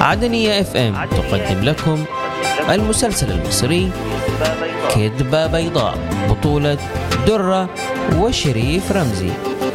عدنية اف ام تقدم لكم المسلسل المصري كذبة بيضاء بطولة درة وشريف رمزي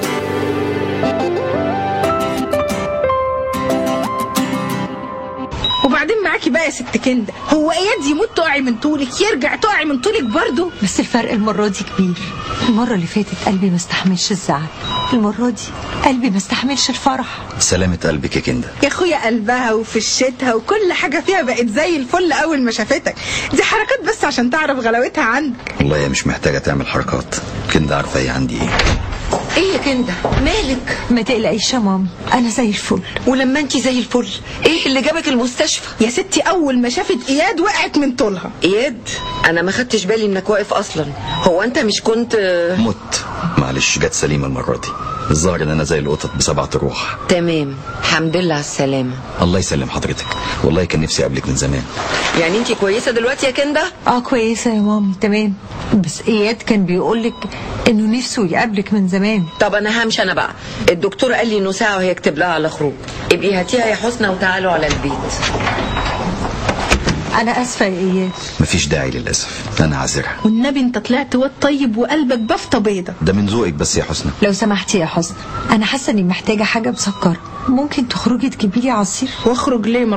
وبعدين معاكي بقى يا ست كنده هو اياد يموت تقعي من طولك يرجع تقعي من طولك برضه بس الفرق المرة دي كبير المرة اللي فاتت قلبي ما استحملش الزعل المرة دي قلبي ما استحملش الفرح سلامة قلبك يا كندا يا اخويا قلبها وفشتها وكل حاجه فيها بقت زي الفل اول ما شافتك دي حركات بس عشان تعرف غلاوتها عندك والله هي مش محتاجة تعمل حركات كندا عارفة هي عندي ايه ايه يا كنده مالك ما تقلقيش يا مامي انا زي الفل ولما انت زي الفل ايه اللي جابك المستشفى يا ستي اول ما شافت اياد وقعت من طولها اياد انا ما خدتش بالي انك واقف اصلا هو انت مش كنت مت معلش جت سليمة المرة دي الظاهر ان انا زي القطط بسبعة روح تمام الحمد لله على السلامه الله يسلم حضرتك والله كان نفسي اقابلك من زمان يعني انت كويسه دلوقتي يا كنده اه كويسة يا مامي تمام بس اياد كان بيقولك انه نفسه يقابلك من زمان طب انا همشي انا بقى الدكتور قال لي انه ساعه وهيكتب لها على خروج ابقي هاتيها يا حسنى وتعالوا على البيت انا اسفة يا اياد مفيش داعي للأسف انا عذرها والنبي انت طلعت واد طيب وقلبك بفطه بيضه ده من ذوقك بس يا حسنى لو سمحتي يا حسن انا حاسة اني محتاجة حاجة مسكرة ممكن تخرجي تجيبي لي عصير واخرج ليه ما